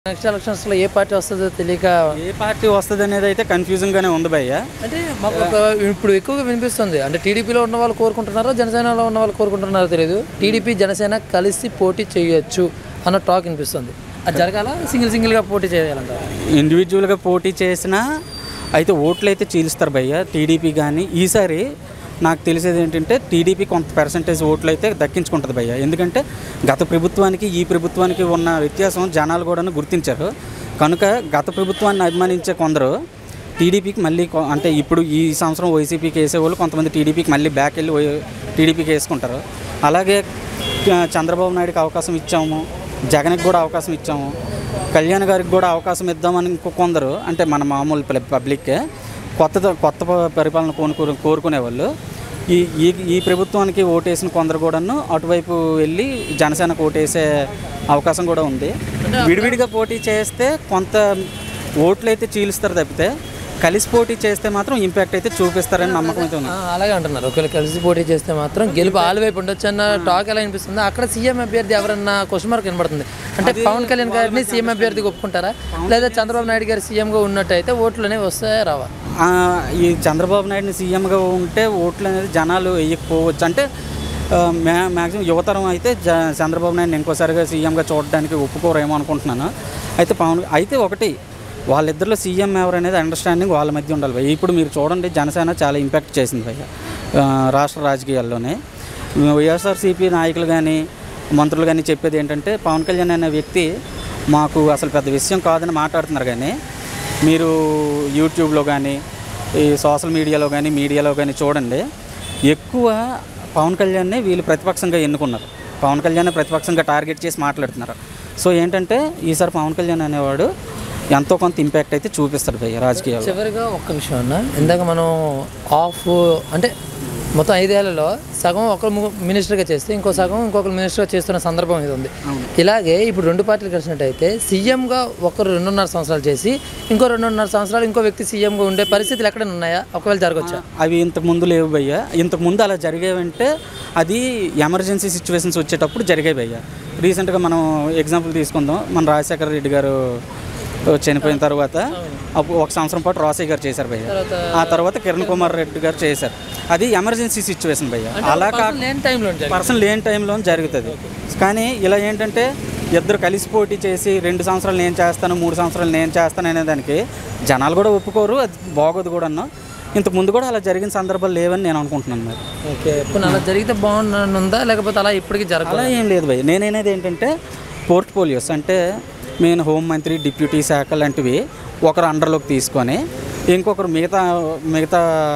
Next ఎలక్షన్స్లో ఏ party వస్తుందో తెలియక ఏ పార్టీ వస్తుంది అనేది అయితే కన్ఫ్యూజింగ్గానే ఉంది భయ్య అంటే మాకు ఒక ఇప్పుడు ఎక్కువగా వినిపిస్తుంది అంటే టీడీపీలో ఉన్న వాళ్ళు కోరుకుంటున్నారో జనసేనలో ఉన్న వాళ్ళు కోరుకుంటున్నారో తెలియదు టీడీపీ జనసేన కలిసి పోటీ చేయొచ్చు అన్న టాక్ వినిపిస్తుంది అది జరగాల సింగిల్ సింగిల్గా పోటీ చేయాలంటారు ఇండివిజువల్గా పోటీ చేసినా అయితే ఓట్లు అయితే చీలుస్తారు భయ్య టీడీపీ కానీ ఈసారి నాకు తెలిసేది ఏంటంటే టీడీపీ కొంత పర్సంటేజ్ ఓట్లు అయితే దక్కించుకుంటుంది భయ్య ఎందుకంటే గత ప్రభుత్వానికి ఈ ప్రభుత్వానికి ఉన్న వ్యత్యాసం జనాలు కూడా గుర్తించారు కనుక గత ప్రభుత్వాన్ని అభిమానించే కొందరు టీడీపీకి మళ్ళీ కొ- అంటే ఇప్పుడు ఈ సంవత్సరం వైసీపీకి వేసేవాళ్ళు కొంతమంది టీడీపీకి మళ్ళీ బ్యాక్ వెళ్ళి వై- టీడీపీకి వేసుకుంటారు అలాగే ఆ, చంద్రబాబు నాయుడుకి అవకాశం ఇచ్చాము జగన్కి కూడా అవకాశం ఇచ్చాము కళ్యాణ్ గారికి కూడా అవకాశం ఇద్దామని ఇంకో కొందరు అంటే మన మామూలు పబ్లి- పబ్లిక్కే కొత్త కొత్త ప- పరిపాలన కోరుకు కోరుకునే వాళ్ళు ఈ ఈ ఈ ప్రభుత్వానికి ఓటేసిన కొందరు కూడాను అటువైపు వెళ్ళి జనసేనకు ఓటేసే అవకాశం కూడా ఉంది విడివిడిగా పోటీ చేస్తే కొంత ఓట్లు అయితే చీలుస్తారు తప్పితే కలిసి పోటీ చేస్తే మాత్రం ఇంపాక్ట్ అయితే చూపిస్తారని నమ్మకం అయితే ఉంది ఆ, అలాగే అంటున్నారు ఒకవేళ కలిసి పోటీ చేస్తే మాత్రం గెలుపు ఆలు వైపు ఉండొచ్చు అన్న టాక్ ఎలా అనిపిస్తుంది అక్కడ సీఎం అభ్యర్థి ఎవరన్నా క్వశ్చన్ మార్క్ కనబడుతుంది అంటే పవన్ కళ్యాణ్ గారిని సీఎం అభ్యర్థికి ఒప్పుకుంటారా లేదా చంద్రబాబు నాయుడు గారు సీఎంగా ఉన్నట్టయితే ఓట్లు అనేవి వస్తాయా రావా ఆ, ఈ చంద్రబాబు నాయుడుని సీఎంగా ఉంటే ఓట్లు అనేది జనాలు వేయకపోవచ్చు అంటే ఆ, మ్యా మ్యాక్సిమం యువతరం అయితే జ చంద్రబాబు నాయుడుని ఇంకోసారిగా సీఎంగా చూడడానికి ఒప్పుకోరేమో అనుకుంటున్నాను అయితే పవన్ అయితే ఒకటి వాళ్ళిద్దరిలో సీఎం ఎవరు అనేది అండర్స్టాండింగ్ వాళ్ళ మధ్య ఉండాలి భయ్య ఇప్పుడు మీరు చూడండి జనసేన చాలా ఇంపాక్ట్ చేసింది భయ్య ఆ, రాష్ట్ర రాజకీయాల్లోనే వైఎస్ఆర్సీపీ నాయకులు కానీ మంత్రులు కానీ చెప్పేది ఏంటంటే పవన్ కళ్యాణ్ అనే వ్యక్తి మాకు అసలు పెద్ద విషయం కాదని మాట్లాడుతున్నారు కానీ మీరు యూట్యూబ్లో కానీ ఈ సోషల్ మీడియాలో కానీ మీడియాలో కానీ చూడండి ఎక్కువ పవన్ కళ్యాణ్ని వీళ్ళు ప్రతిపక్షంగా ఎన్నుకున్నారు పవన్ కళ్యాణ్ ప్రతిపక్షంగా టార్గెట్ చేసి మాట్లాడుతున్నారు సో ఏంటంటే ఈసారి పవన్ కళ్యాణ్ అనేవాడు ఎంతో కొంత ఇంపాక్ట్ అయితే చూపిస్తాడు భయ్య రాజకీయాల్లో చివరిగా ఒక్క విషయం అన్న ఇందాక మనం ఆఫ్ అంటే మొత్తం ఐదేళ్లలో సగం ఒకరు ము- మినిస్టర్గా చేస్తే ఇంకో సగం ఇంకొకరు మినిస్టర్గా చేస్తున్న సందర్భం ఇది ఉంది ఇలాగే ఇప్పుడు రెండు పార్టీలు కలిసినట్టయితే సీఎంగా ఒకరు రెండున్నర సంవత్సరాలు చేసి ఇంకో రెండున్నర సంవత్సరాలు ఇంకో వ్యక్తి సీఎంగా ఉండే పరిస్థితులు ఎక్కడైనా ఉన్నాయా ఒకవేళ జరగచ్చా అవి ఇంతకు ముందు లేవు భయ్య ఇంతకు ముందు అలా జరిగేవంటే అది ఎమర్జెన్సీ సిచ్యువేషన్స్ వచ్చేటప్పుడు జరిగాయి భయ్య రీసెంట్గా మనం ఎగ్జాంపుల్ తీసుకుందాం మన రాజశేఖర రెడ్డి గారు చనిపోయిన తర్వాత అప్పుడు ఒక సంవత్సరం పాటు రాసయ్య గారు చేశారు భయ్య తర్వాత ఆ తర్వాత కిరణ్ కుమార్ రెడ్డి గారు చేశారు అది ఎమర్జెన్సీ సిచ్యువేషన్ భయ్య అలా కాక లేని టైంలో జరిగింది. పర్సన్ లేని టైంలో జరుగుతుంది కానీ ఇలా ఏంటంటే ఇద్దరు కలిసి పోటీ చేసి రెండు సంవత్సరాలు నేను చేస్తాను మూడు సంవత్సరాలు నేను చేస్తాను అనే దానికి జనాలు కూడా ఒప్పుకోరు అది బాగోదు కూడా ఇంతకు ముందు కూడా అలా జరిగిన సందర్భాలు లేవని నేను అనుకుంటున్నాను మరి ఓకే ఇప్పుడు అలా జరిగితే బాగుంటుందా లేకపోతే అలా ఇప్పటికీ జరగాలి అలా ఏం లేదు భయ్ నేనేది ఏంటంటే పోర్ట్ఫోలియోస్ అంటే నేను హోంమంత్రి డిప్యూటీ శాఖ లాంటివి ఒకరు అండర్లోకి తీసుకొని ఇంకొకరు మిగతా మిగతా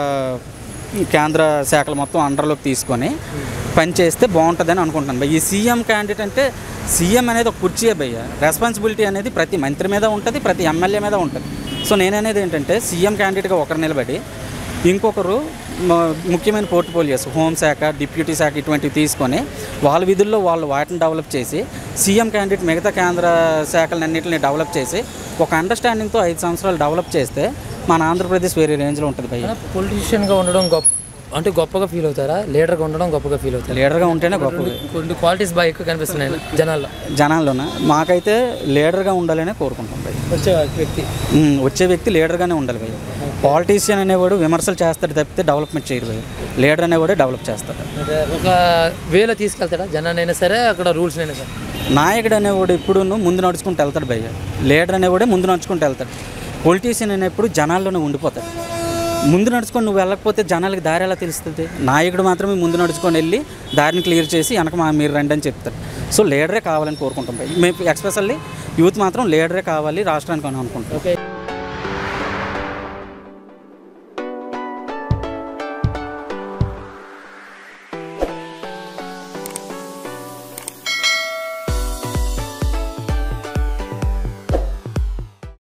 కేంద్ర శాఖలు మొత్తం అండర్లోకి తీసుకొని పని చేస్తే బాగుంటుందని అనుకుంటున్నాను భయ్ ఈ సీఎం క్యాండిడేట్ అంటే సీఎం అనేది ఒక కుర్చీయే భయ్య రెస్పాన్సిబిలిటీ అనేది ప్రతి మంత్రి మీద ఉంటుంది ప్రతి ఎమ్మెల్యే మీద ఉంటుంది సో నేననేది ఏంటంటే సీఎం క్యాండిడేట్గా ఒకరు నిలబడి ఇంకొకరు మ- ముఖ్యమైన పోర్ట్ఫోలియోస్ హోంశాఖ డిప్యూటీ శాఖ ఇటువంటివి తీసుకొని వాళ్ళ విధుల్లో వాళ్ళు వాటిని డెవలప్ చేసి సీఎం క్యాండిడేట్ మిగతా కేంద్ర శాఖలన్నింటిని డెవలప్ చేసి ఒక అండర్స్టాండింగ్తో ఐదు సంవత్సరాలు డెవలప్ చేస్తే మన ఆంధ్రప్రదేశ్ వేరే రేంజ్లో ఉంటుంది భయ్య పొలిటీషియన్గా ఉండడం గొప్ప అంటే గొప్పగా ఫీల్ అవుతారా లీడర్గా ఉండడం గొప్పగా ఫీల్ అవుతారా లీడర్గా ఉంటేనే గొప్ప కొన్ని క్వాలిటీస్ బాగా ఎక్కువ కనిపిస్తున్నాయి జనాల్లో జనాల్లోన మాకైతే లీడర్గా ఉండాలనే కోరుకుంటాం భయ్య వచ్చే వ్యక్తి ఉమ్, వచ్చే వ్యక్తి లీడర్గానే ఉండాలి భయ్య పాలిటీషియన్ అనేవాడు విమర్శలు చేస్తాడు తప్పితే డెవలప్మెంట్ చేయరు భయ్య లీడర్ అనేవాడే డెవలప్ చేస్తాడు అంటే ఒక వేలో తీసుకెళ్తాడా జనాన్నైనా సరే అక్కడ రూల్స్ అయినా సరే నాయకుడు అనేవాడు ఎప్పుడు ముందు నడుచుకుంటూ వెళ్తాడు భయ్య లీడర్ అనేవాడే ముందు నడుచుకుంటూ వెళ్తాడు పొలిటీషియన్ అనేప్పుడు జనాల్లోనే ఉండిపోతాడు ముందు నడుచుకొని నువ్వు వెళ్ళకపోతే జనాలకి దారి ఎలా తెలుస్తుంది నాయకుడు మాత్రమే ముందు నడుచుకొని వెళ్ళి దారిని క్లియర్ చేసి వెనక మా మీరు రండి అని చెప్తాడు సో లీడరే కావాలని కోరుకుంటాం భయ్య మేము ఎక్స్పెషల్లీ యూత్ మాత్రం లీడరే కావాలి రాష్ట్రానికి అని అనుకుంటాం ఓకే